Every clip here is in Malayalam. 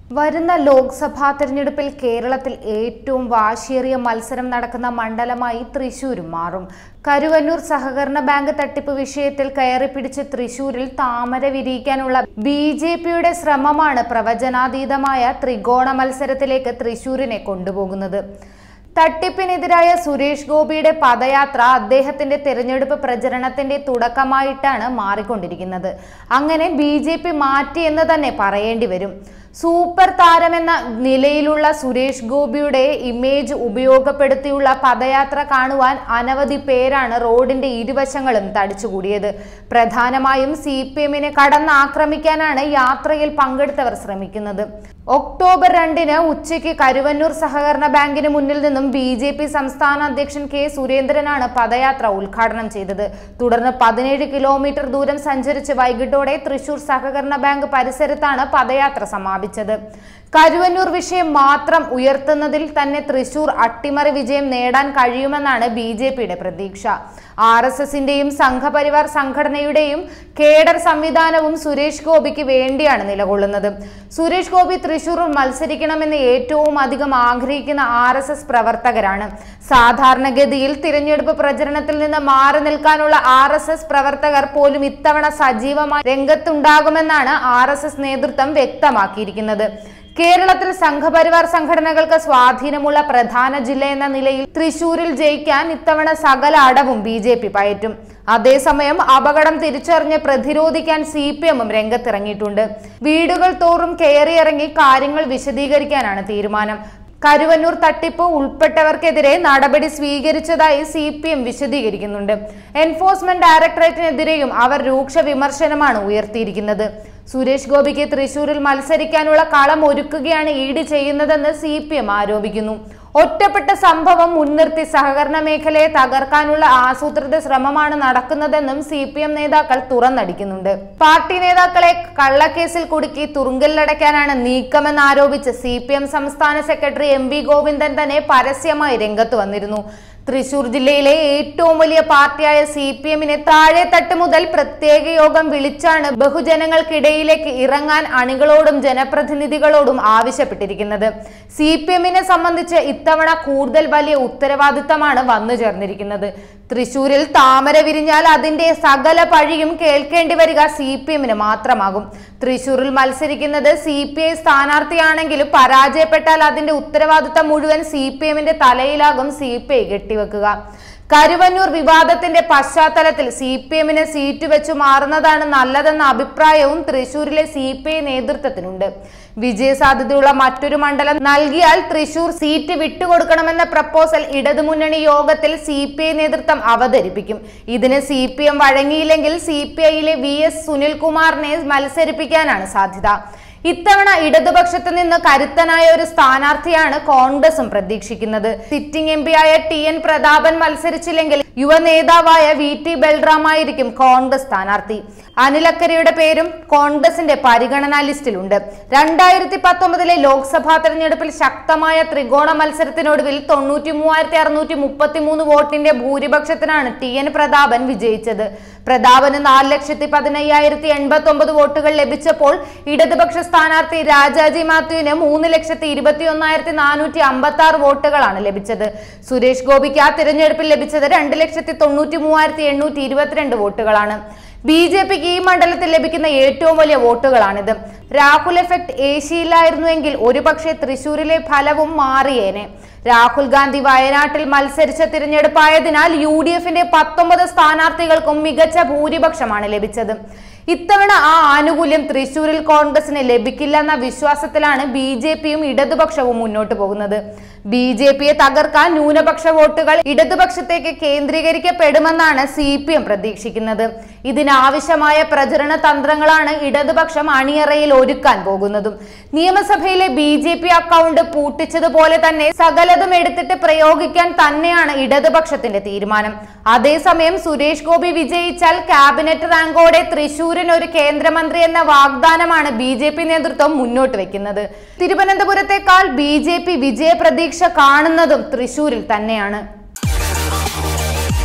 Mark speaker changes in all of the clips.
Speaker 1: വരുന്ന ലോക്സഭാ തെരഞ്ഞെടുപ്പിൽ കേരളത്തിൽ ഏറ്റവും വാശിയേറിയ മത്സരം നടക്കുന്ന മണ്ഡലമായി തൃശൂരും മാറും കരുവന്നൂർ സഹകരണ ബാങ്ക് തട്ടിപ്പ് വിഷയത്തിൽ കയറി പിടിച്ച് തൃശൂരിൽ താമര വിരിയിക്കാനുള്ള ബി ജെ പിയുടെ ശ്രമമാണ് പ്രവചനാതീതമായ ത്രികോണ മത്സരത്തിലേക്ക് തൃശൂരിനെ കൊണ്ടുപോകുന്നത് തട്ടിപ്പിനെതിരായ സുരേഷ് ഗോപിയുടെ പദയാത്ര അദ്ദേഹത്തിന്റെ തെരഞ്ഞെടുപ്പ് പ്രചരണത്തിന്റെ തുടക്കമായിട്ടാണ് മാറിക്കൊണ്ടിരിക്കുന്നത് അങ്ങനെ ബി ജെ പി മാറ്റി എന്ന് തന്നെ പറയേണ്ടി വരും സൂപ്പർ താരമെന്ന നിലയിലുള്ള സുരേഷ് ഗോപിയുടെ ഇമേജ് ഉപയോഗപ്പെടുത്തിയുള്ള പദയാത്ര കാണുവാൻ അനവധി പേരാണ് റോഡിന്റെ ഇരുവശങ്ങളും തടിച്ചുകൂടിയത് പ്രധാനമായും സി പി എമ്മിനെ കടന്നാക്രമിക്കാനാണ് യാത്രയിൽ പങ്കെടുത്തവർ ശ്രമിക്കുന്നത് ഒക്ടോബർ രണ്ടിന് ഉച്ചയ്ക്ക് കരുവന്നൂർ സഹകരണ ബാങ്കിന് മുന്നിൽ നിന്നും ബി ജെ പി സംസ്ഥാന അധ്യക്ഷൻ കെ സുരേന്ദ്രനാണ് പദയാത്ര ഉദ്ഘാടനം ചെയ്തത് തുടർന്ന് പതിനേഴ് കിലോമീറ്റർ ദൂരം സഞ്ചരിച്ച് വൈകിട്ടോടെ തൃശൂർ സഹകരണ ബാങ്ക് പരിസരത്താണ് പദയാത്ര സമാപിച്ചത് കരുവന്നൂർ വിഷയം മാത്രം ഉയർത്തുന്നതിൽ തന്നെ തൃശൂർ അട്ടിമറി വിജയം നേടാൻ കഴിയുമെന്നാണ് ബി ജെ പിയുടെ പ്രതീക്ഷ ആർ എസ് എസിന്റെയും സംഘപരിവാർ സംഘടനയുടെയും കേഡർ സംവിധാനവും സുരേഷ് ഗോപിക്ക് വേണ്ടിയാണ് നിലകൊള്ളുന്നത് സുരേഷ് ഗോപി തൃശൂരിൽ മത്സരിക്കണമെന്ന് ഏറ്റവും അധികം ആഗ്രഹിക്കുന്ന ആർ എസ് എസ് പ്രവർത്തകരാണ് സാധാരണഗതിയിൽ തിരഞ്ഞെടുപ്പ് പ്രചരണത്തിൽ നിന്ന് മാറി നിൽക്കാനുള്ള ആർ എസ് എസ് പ്രവർത്തകർ പോലും ഇത്തവണ സജീവമായി രംഗത്തുണ്ടാകുമെന്നാണ് ആർ എസ് എസ് നേതൃത്വം വ്യക്തമാക്കിയിരിക്കുന്നത് കേരളത്തിൽ സംഘപരിവാർ സംഘടനകൾക്ക് സ്വാധീനമുള്ള പ്രധാന ജില്ല എന്ന നിലയിൽ തൃശൂരിൽ ജയിക്കാൻ ഇത്തവണ സകല അടവും ബി ജെ പി പയറ്റും അതേസമയം അപകടം തിരിച്ചറിഞ്ഞ് പ്രതിരോധിക്കാൻ സി പി എമ്മും രംഗത്തിറങ്ങിയിട്ടുണ്ട് വീടുകൾ തോറും കയറിയിറങ്ങി കാര്യങ്ങൾ വിശദീകരിക്കാനാണ് തീരുമാനം കരുവന്നൂർ തട്ടിപ്പ് ഉൾപ്പെട്ടവർക്കെതിരെ നടപടി സ്വീകരിച്ചതായി സി പി എം വിശദീകരിക്കുന്നുണ്ട് എൻഫോഴ്സ്മെന്റ് ഡയറക്ടറേറ്റിനെതിരെയും അവർ രൂക്ഷ വിമർശനമാണ് ഉയർത്തിയിരിക്കുന്നത് സുരേഷ് ഗോപിക്ക് തൃശൂരിൽ മത്സരിക്കാനുള്ള കളം ഒരുക്കുകയാണ് ഇ ഡി ചെയ്യുന്നതെന്ന് സി പി എം ആരോപിക്കുന്നു ഒറ്റപ്പെട്ട സംഭവം മുൻനിർത്തി സഹകരണ മേഖലയെ തകർക്കാനുള്ള ആസൂത്രിത ശ്രമമാണ് നടക്കുന്നതെന്നും സി പി എം നേതാക്കൾ തുറന്നടിക്കുന്നുണ്ട് പാർട്ടി നേതാക്കളെ കള്ളക്കേസിൽ കുടുക്കി തുറുങ്കലിലടയ്ക്കാനാണ് നീക്കമെന്ന് ആരോപിച്ച് സി പി എം സംസ്ഥാന സെക്രട്ടറി എം വി ഗോവിന്ദൻ തന്നെ പരസ്യമായി രംഗത്ത് വന്നിരുന്നു തൃശൂർ ജില്ലയിലെ ഏറ്റവും വലിയ പാർട്ടിയായ സി പി എമ്മിനെ താഴെ തട്ട് മുതൽ പ്രത്യേക യോഗം വിളിച്ചാണ് ബഹുജനങ്ങൾക്കിടയിലേക്ക് ഇറങ്ങാൻ അണികളോടും ജനപ്രതിനിധികളോടും ആവശ്യപ്പെട്ടിരിക്കുന്നത് സി പി എമ്മിനെ സംബന്ധിച്ച് ഇത്തവണ കൂടുതൽ വലിയ ഉത്തരവാദിത്തമാണ് വന്നു ചേർന്നിരിക്കുന്നത് തൃശൂരിൽ താമര വിരിഞ്ഞാൽ അതിന്റെ സകല പഴിയും കേൾക്കേണ്ടി വരിക സി പി എമ്മിന് മാത്രമാകും തൃശൂരിൽ മത്സരിക്കുന്നത് സി പി ഐ സ്ഥാനാർത്ഥിയാണെങ്കിലും പരാജയപ്പെട്ടാൽ അതിന്റെ ഉത്തരവാദിത്തം മുഴുവൻ സി പി എമ്മിന്റെ തലയിലാകും സി പി ഐ കെട്ടിവെക്കുക കരുവന്നൂർ വിവാദത്തിന്റെ പശ്ചാത്തലത്തിൽ സി പി എമ്മിന് സീറ്റ് വെച്ചു മാറുന്നതാണ് നല്ലതെന്ന അഭിപ്രായവും തൃശൂരിലെ സി പി ഐ നേതൃത്വത്തിനുണ്ട് വിജയസാധ്യതയുള്ള മറ്റൊരു മണ്ഡലം നൽകിയാൽ തൃശൂർ സീറ്റ് വിട്ടുകൊടുക്കണമെന്ന പ്രപ്പോസൽ ഇടതുമുന്നണി യോഗത്തിൽ സി പി ഐ നേതൃത്വം അവതരിപ്പിക്കും ഇതിന് സി പി എം വഴങ്ങിയില്ലെങ്കിൽ സി പി ഐയിലെ വി എസ് സുനിൽകുമാറിനെ മത്സരിപ്പിക്കാനാണ് സാധ്യത ഇത്തവണ ഇടതുപക്ഷത്ത് നിന്ന് കരുത്തനായ ഒരു സ്ഥാനാർത്ഥിയാണ് കോൺഗ്രസും പ്രതീക്ഷിക്കുന്നത് സിറ്റിംഗ് എം ആയ ടി എൻ പ്രതാപൻ മത്സരിച്ചില്ലെങ്കിൽ യുവ നേതാവായ വി ടി ബൽറാമായിരിക്കും കോൺഗ്രസ് സ്ഥാനാർത്ഥി അനിലക്കരയുടെ പേരും കോൺഗ്രസിന്റെ പരിഗണനാ ലിസ്റ്റിലുണ്ട് രണ്ടായിരത്തി പത്തൊമ്പതിലെ ലോക്സഭാ തെരഞ്ഞെടുപ്പിൽ ശക്തമായ ത്രികോണ മത്സരത്തിനൊടുവിൽ തൊണ്ണൂറ്റി മൂവായിരത്തി അറുന്നൂറ്റി മുപ്പത്തി മൂന്ന് വോട്ടിന്റെ ഭൂരിപക്ഷത്തിനാണ് ടി എൻ പ്രതാപൻ വിജയിച്ചത് പ്രതാപന് നാല് ലക്ഷത്തി പതിനയ്യായിരത്തി എൺപത്തി ഒമ്പത് വോട്ടുകൾ ലഭിച്ചപ്പോൾ ഇടതുപക്ഷ സ്ഥാനാർത്ഥി രാജാജി മാത്യുവിന് മൂന്ന് ലക്ഷത്തി ഇരുപത്തി ഒന്നായിരത്തി നാനൂറ്റി അമ്പത്തി ആറ് വോട്ടുകളാണ് ലഭിച്ചത് സുരേഷ് ഗോപിക്ക് ആ തിരഞ്ഞെടുപ്പിൽ ലഭിച്ചത് രണ്ട് ലക്ഷത്തി തൊണ്ണൂറ്റി മൂവായിരത്തി എണ്ണൂറ്റി ഇരുപത്തിരണ്ട് വോട്ടുകളാണ് ബി ജെ പിക്ക് ഈ മണ്ഡലത്തിൽ ലഭിക്കുന്ന ഏറ്റവും വലിയ വോട്ടുകളാണിത് രാഹുൽ എഫക്ട് ഏഷ്യയിലായിരുന്നുവെങ്കിൽ ഒരുപക്ഷെ തൃശൂരിലെ ഫലവും മാറിയേനെ രാഹുൽ ഗാന്ധി വയനാട്ടിൽ മത്സരിച്ച തിരഞ്ഞെടുപ്പായതിനാൽ യു ഡി എഫിന്റെ പത്തൊമ്പത് സ്ഥാനാർത്ഥികൾക്കും മികച്ച ഭൂരിപക്ഷമാണ് ലഭിച്ചത് ഇത്തവണ ആ ആനുകൂല്യം തൃശൂരിൽ കോൺഗ്രസിന് ലഭിക്കില്ലെന്ന വിശ്വാസത്തിലാണ് ബി ജെ പിയും ഇടതുപക്ഷവും മുന്നോട്ട് പോകുന്നത് ബി ജെ പിയെ തകർക്കാൻ ന്യൂനപക്ഷ വോട്ടുകൾ ഇടതുപക്ഷത്തേക്ക് കേന്ദ്രീകരിക്കപ്പെടുമെന്നാണ് സി പി എം പ്രതീക്ഷിക്കുന്നത് ഇതിനാവശ്യമായ പ്രചരണ തന്ത്രങ്ങളാണ് ഇടതുപക്ഷം അണിയറയിൽ ഒരുക്കാൻ പോകുന്നതും നിയമസഭയിലെ ബി ജെ പി അക്കൗണ്ട് പൂട്ടിച്ചതുപോലെ തന്നെ സകലതും എടുത്തിട്ട് പ്രയോഗിക്കാൻ തന്നെയാണ് ഇടതുപക്ഷത്തിന്റെ തീരുമാനം അതേസമയം സുരേഷ് ഗോപി വിജയിച്ചാൽ ക്യാബിനറ്റ് റാങ്കോടെ തൃശൂരിന് ഒരു കേന്ദ്രമന്ത്രി എന്ന വാഗ്ദാനമാണ് ബി ജെ പി നേതൃത്വം മുന്നോട്ട് വെക്കുന്നത് തിരുവനന്തപുരത്തെക്കാൾ ബി ജെ പി വിജയ പ്രതീക്ഷ കാണുന്നതും തൃശൂരിൽ തന്നെയാണ്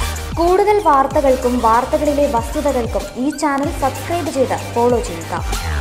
Speaker 2: കൂടുതൽ വാർത്തകൾക്കും വാർത്തകളിലെ വസ്തുതകൾക്കും ഈ ചാനൽ സബ്സ്ക്രൈബ് ചെയ്ത് ഫോളോ ചെയ്യുക